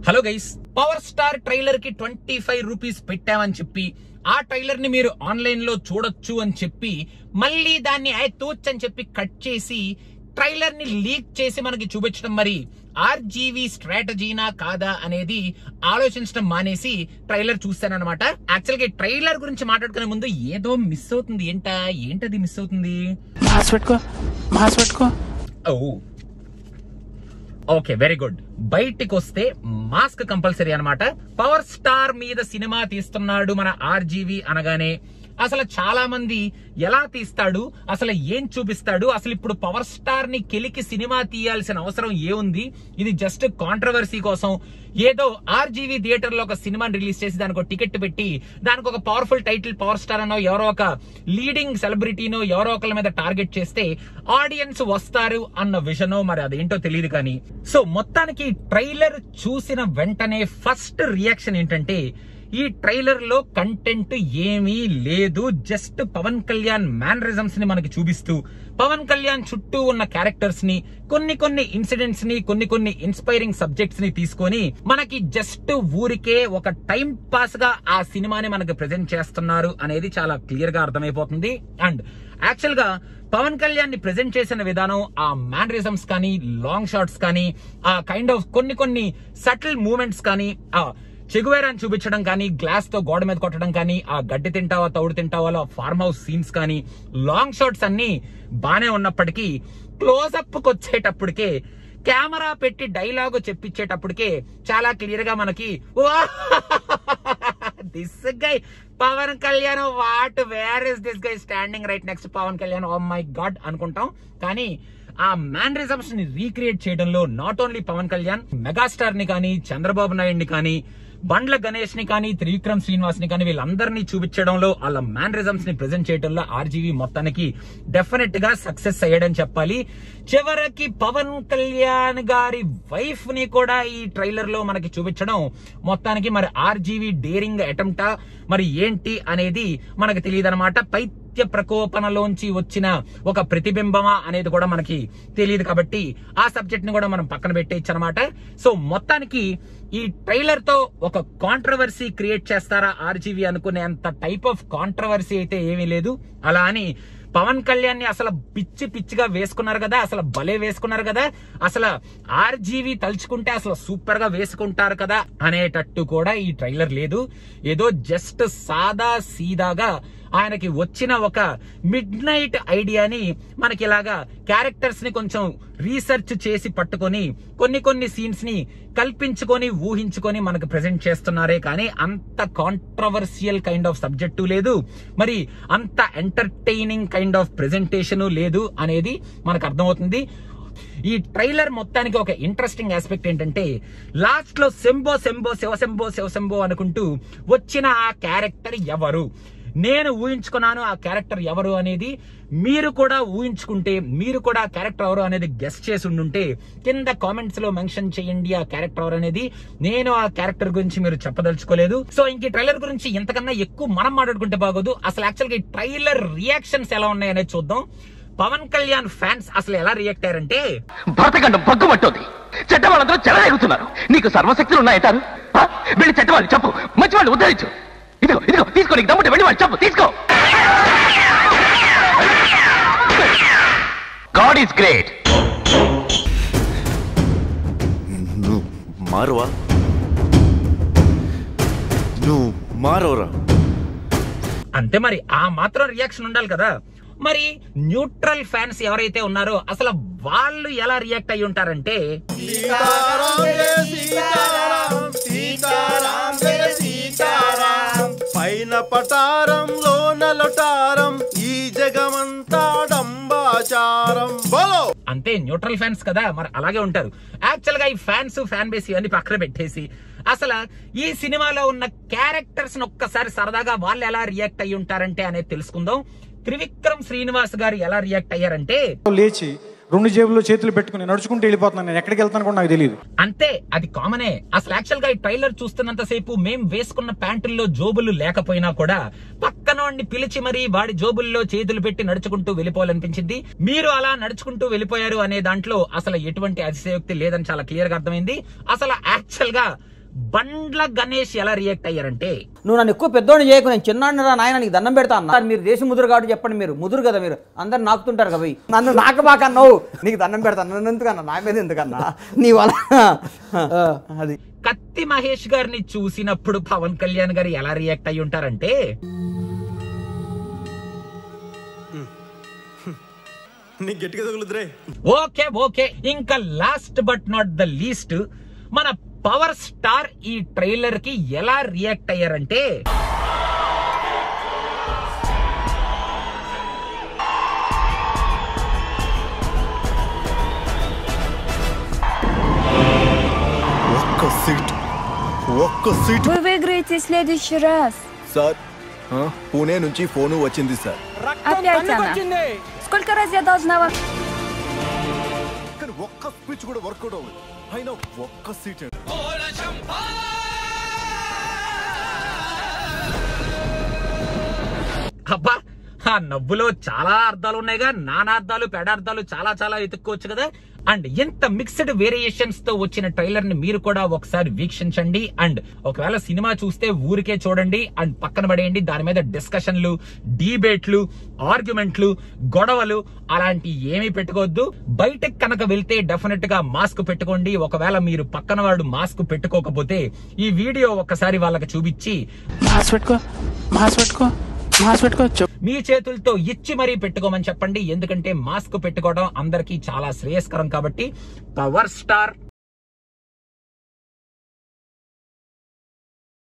Hello guys power star trailer కి twenty five rupees పెట్టామని చెప్పి ఆ ట్రైలర్ ని మీరు ఆన్లైన్ లో చూడొచ్చు అని చెప్పి మళ్ళీ దాన్ని ఐ తూచ్ అని చెప్పి కట్ చేసి ట్రైలర్ ని లీక్ చేసి మనకి చూపించడం మరి ఆర్జీవీ స్ట్రాటజీనా కాదా అనేది ఆలోచించడం మానేసి ట్రైలర్ చూస్తానన్నమాట యాక్చువల్ గా ట్రైలర్ గురించి మాట్లాడుకునే ముందు ఏదో మిస్ అవుతుంది ఏంటా ఏంటది మిస్ అవుతుంది మాస్ పెట్టుకో మాస్ పెట్టుకో ఓ ఓకే వెరీ గుడ్ బయటికి వస్తే మాస్క్ కంపల్సరీ అన్నమాట పవర్ స్టార్ మీద సినిమా తీస్తున్నాడు మన ఆర్జీవి అనగానే అసలు చాలా మంది ఎలా తీస్తాడు అసలు ఏం చూపిస్తాడు అసలు ఇప్పుడు పవర్ స్టార్ ని కెలికి సినిమా తీయాల్సిన అవసరం ఏముంది ఇది జస్ట్ కాంట్రవర్సీ కోసం ఏదో ఆర్జీవీ థియేటర్ లో ఒక సినిమాని రిలీజ్ చేసి దానికి ఒక టికెట్ పెట్టి దానికి ఒక పవర్ఫుల్ టైటిల్ పవర్ స్టార్ అనో ఎవరో ఒక లీడింగ్ సెలబ్రిటీనో ఎవరో ఒకరి మీద టార్గెట్ చేస్తే ఆడియన్స్ వస్తారు అన్న విషనో మరి అదేంటో తెలియదు కానీ సో మొత్తానికి ట్రైలర్ చూసిన వెంటనే ఫస్ట్ రియాక్షన్ ఏంటంటే ఈ ట్రైలర్ లో కంటెంట్ ఏమీ లేదు జస్ట్ పవన్ కళ్యాణ్ మేనరిజమ్స్ ని మనకి చూపిస్తూ పవన్ కళ్యాణ్ చుట్టూ ఉన్న క్యారెక్టర్స్ ని కొన్ని కొన్ని ఇన్సిడెంట్స్ ని కొన్ని కొన్ని ఇన్స్పైరింగ్ సబ్జెక్ట్స్ ని తీసుకొని మనకి జస్ట్ ఊరికే ఒక టైం పాస్ గా ఆ సినిమాని మనకి ప్రెజెంట్ చేస్తున్నారు అనేది చాలా క్లియర్ గా అర్థమైపోతుంది అండ్ యాక్చువల్ గా పవన్ కళ్యాణ్ ని ప్రెజెంట్ చేసిన విధానం ఆ మ్యానరిజమ్స్ కానీ లాంగ్ షాట్స్ కానీ ఆ కైండ్ ఆఫ్ కొన్ని కొన్ని సటిల్ మూమెంట్స్ కానీ ఆ చెగువేరాన్ని చూపించడం కానీ గ్లాస్ తో గోడ మీద కొట్టడం కానీ ఆ గడ్డి తింటావా తౌడు తింటావా ఫార్మ్ హౌస్ సీన్స్ కానీ లాంగ్ షాట్స్ అన్ని బానే ఉన్నప్పటికీ క్లోజప్ కి వచ్చేటప్పటికే కెమెరా పెట్టి డైలాగ్ చెప్పించేటప్పటికే చాలా క్లియర్ గా మనకి this guy Pawan Kalyan what where is this guy standing right next Pawan Kalyan oh my god అనుకుంటాం కానీ ఆ మ్యానరిజమ్స్ ని రీక్రియేట్ చేయడంలో not only Pawan Kalyan megastar ని కానీ చంద్రబాబు నాయుడు ని కానీ బండ్ల గణేష్ ని కానీ త్రివిక్రమ్ శ్రీనివాస్ ని కానీ వీళ్ళందరినీ చూపించడంలో వాళ్ళ మ్యానరిజమ్స్ ని ప్రెజెంట్ చేయడంలో ఆర్జీవీ మొత్తానికి డెఫినెట్ గా సక్సెస్ అయ్యాడని చెప్పాలి చివరికి పవన్ కళ్యాణ్ గారి వైఫ్ ని కూడా ఈ ట్రైలర్ లో మనకి చూపించడం మొత్తానికి మరి ఆర్జీవీ డేరింగ్ అటెంప్టా మరి ఏంటి అనేది మనకు తెలియదు అనమాట పైత్య ప్రకోపనలోంచి వచ్చిన ఒక ప్రతిబింబమా అనేది కూడా మనకి తెలియదు కాబట్టి ఆ సబ్జెక్ట్ ని కూడా మనం పక్కన పెట్టేయచ్చు అనమాట సో మొత్తానికి ఈ ట్రైలర్ తో ఒక కాంట్రవర్సీ క్రియేట్ చేస్తారా ఆర్జీవీ అనుకునే అంత టైప్ ఆఫ్ కాంట్రవర్సీ అయితే ఏమీ లేదు అలా అని పవన్ కళ్యాణ్ ని అసలు పిచ్చి పిచ్చిగా వేసుకున్నారు కదా అసలు భలే వేసుకున్నారు కదా అసలు ఆర్జీవి తలుచుకుంటే అసలు సూపర్ గా వేసుకుంటారు కదా అనేటట్టు కూడా ఈ ట్రైలర్ లేదు ఏదో జస్ట్ సాదా సీదాగా ఆయనకి వచ్చిన ఒక మిడ్ నైట్ ఐడియాని మనకి ఇలాగా క్యారెక్టర్స్ ని కొంచెం రీసెర్చ్ చేసి పట్టుకొని కొన్ని కొన్ని సీన్స్ ని కల్పించుకొని ఊహించుకొని మనకు ప్రెజెంట్ చేస్తున్నారే కానీ అంత కాంట్రవర్సియల్ కైండ్ ఆఫ్ సబ్జెక్టు లేదు మరి అంత ఎంటర్టైనింగ్ కైండ్ ఆఫ్ ప్రెజెంటేషన్ లేదు అనేది మనకు అర్థమవుతుంది ఈ ట్రైలర్ మొత్తానికి ఒక ఇంట్రెస్టింగ్ ఆస్పెక్ట్ ఏంటంటే లాస్ట్ లో సెంబో సెంబో శివశంబో శివశంబో అనుకుంటూ వచ్చిన ఆ క్యారెక్టర్ ఎవరు నేను ఊహించుకున్నాను ఆ క్యారెక్టర్ ఎవరు అనేది మీరు కూడా ఊహించుకుంటే మీరు కూడా ఆ క్యారెక్టర్ ఎవరు అనేది గెస్ట్ చేసి ఉండుంటే కింద కామెంట్స్ లో మెన్షన్ చేయండి ఆ క్యారెక్టర్ ఎవరు అనేది నేను ఆ క్యారెక్టర్ గురించి మీరు చెప్పదలుచుకోలేదు సో ఇంక ఈ ట్రైలర్ గురించి ఇంతకన్నా ఎక్కువ మనం మాట్లాడుకుంటే బాగోదు అసలు యాక్చువల్ గా ఈ ట్రైలర్ రియాక్షన్స్ ఎలా ఉన్నాయనేది చూద్దాం పవన్ కళ్యాణ్ ఫ్యాన్స్ అసలు ఎలా రియాక్ట్ అయ్యారంటే భరతఖండం పగ్గుమంటోంది చెడ్డ వాళ్ళందరూ చెలరేగుతున్నారు నీకు సర్వశక్తులు ఉన్నాయంటారు ఆ? వెళ్ళి చెడ్డవాళ్ళు చెప్పు మంచి వాళ్ళు ఉద్ధరించు ఇదిగో ఇదిగో తీసుకో నీకు దమ్ముంటే వెళ్ళి వాళ్ళు చెప్పు తీసుకో గాడ్ ఈస్ గ్రేట్ నువ్వు మారువా నువ్వు మారవరా అంతే మరి ఆ మాత్రం రియాక్షన్ ఉండాలి కదా మరి న్యూట్రల్ ఫ్యాన్స్ ఎవరైతే ఉన్నారో అసలు వాళ్ళు ఎలా రియాక్ట్ అయి ఉంటారంటే పైన పటారంలో నలటారం ఈ జగమంతా డంబాచారం బలో అంతే న్యూట్రల్ ఫ్యాన్స్ కదా మరి అలాగే ఉంటారు యాక్చువల్ గా ఈ ఫ్యాన్స్ ఫ్యాన్ బేస్ ఇవన్నీ పక్కన పెట్టేసి అసలు ఈ సినిమాలో ఉన్న క్యారెక్టర్స్ ఒక్కసారి సరదాగా వాళ్ళు ఎలా రియాక్ట్ అయి ఉంటారంటే అనేది తెలుసుకుందాం త్రివిక్రమ్ శ్రీనివాస్ గారు ఎలా రియాక్ట్ అయ్యారంటే లేచి రెండు జేబుల్లో చేతులు పెట్టుకుని నడుచుకుంటూ వెళ్ళిపోతున్నాను నేను ఎక్కడికి వెళ్తాను కూడా నాకు తెలియదు అంతే అది కామనే అసలు యాక్చువల్ గా ఈ ట్రైలర్ చూస్తున్నంత సేపు మేం వేసుకున్న ప్యాంటుల్లో జోబులు లేకపోయినా కూడా పక్కనోడిని పిలిచి మరీ వాడి జోబుల్లో చేతులు పెట్టి నడుచుకుంటూ వెళ్ళిపోవాలనిపించింది మీరు అలా నడుచుకుంటూ వెళ్ళిపోయారు అనే దాంట్లో అసలు ఎటువంటి అతిశయోక్తి లేదని చాలా క్లియర్ గా అర్థమైంది అసలు యాక్చువల్ గా బండ్ల గణేష్ ఎలా రియాక్ట్ అయ్యారంటే నువ్వు నన్ను ఎక్కువ పెద్దోడిని చేయకు నేను చిన్నాడిని రా నాయన నీకు దండం పెడతా అన్న మీరు దేశ ముదురు కాబట్టి చెప్పండి మీరు ముదురు కదా మీరు అందరు నాకుతుంటారు కదా భయ్. నన్ను నాక బాకన్నావు నీకు దండం పెడతాను నన్ను ఎందుకన్నా నా మీద ఎందుకన్నా నీ వల్ల ఆ, అది కత్తి మహేష్ గారిని చూసినప్పుడు పవన్ కళ్యాణ్ గారు ఎలా రియాక్ట్ అయ్యి ఉంటారంటే నీకు గట్టిగా తగులుద్రే ఓకే ఓకే ఇంకా last but not the least మన పవర్ స్టార్ ఈ ట్రైలర్ కి ఎలా రియాక్ట్ అయ్యారంటే ఒక్క సీట్ ఒక్క సీట్ Вы выиграете в следующий раз. సార్ పూణే నుంచి ఫోను వచ్చింది సార్ Опять она. Сколько раз я должна вам... కానీ ఒక్క స్పీచ్ కూడా వర్కౌట్ అవ్వదు అయినా ఒక్క సీట్ అండి అబ్బా ఆ నవ్వులో చాలా అర్థాలు ఉన్నాయిగా నానార్థాలు పెడార్థాలు చాలా చాలా వెతుక్కోవచ్చు కదా అండ్ ఎంత మిక్స్డ్ వేరియేషన్స్ తో వచ్చిన ట్రైలర్ ని మీరు కూడా ఒకసారి వీక్షించండి అండ్ ఒకవేళ సినిమా చూస్తే ఊరికే చూడండి అండ్ పక్కన పడేయండి దాని మీద డిస్కషన్లు డిబేట్లు ఆర్గ్యుమెంట్లు గొడవలు అలాంటి ఏమీ పెట్టుకోవద్దు బయటకు కనుక వెళ్తే డెఫినెట్ గా మాస్క్ పెట్టుకోండి ఒకవేళ మీరు పక్కన వాడు మాస్క్ పెట్టుకోకపోతే ఈ వీడియో ఒకసారి వాళ్ళకి చూపించి మాస్క్ పెట్టుకో మాస్క్ పెట్టుకో మాస్క్ పెట్టుకో చెప్పు మీ చేతులతో ఇచ్చి మరీ పెట్టుకోమని చెప్పండి ఎందుకంటే మాస్క్ పెట్టుకోవడం అందరికీ చాలా శ్రేయస్కరం కాబట్టి పవర్ స్టార్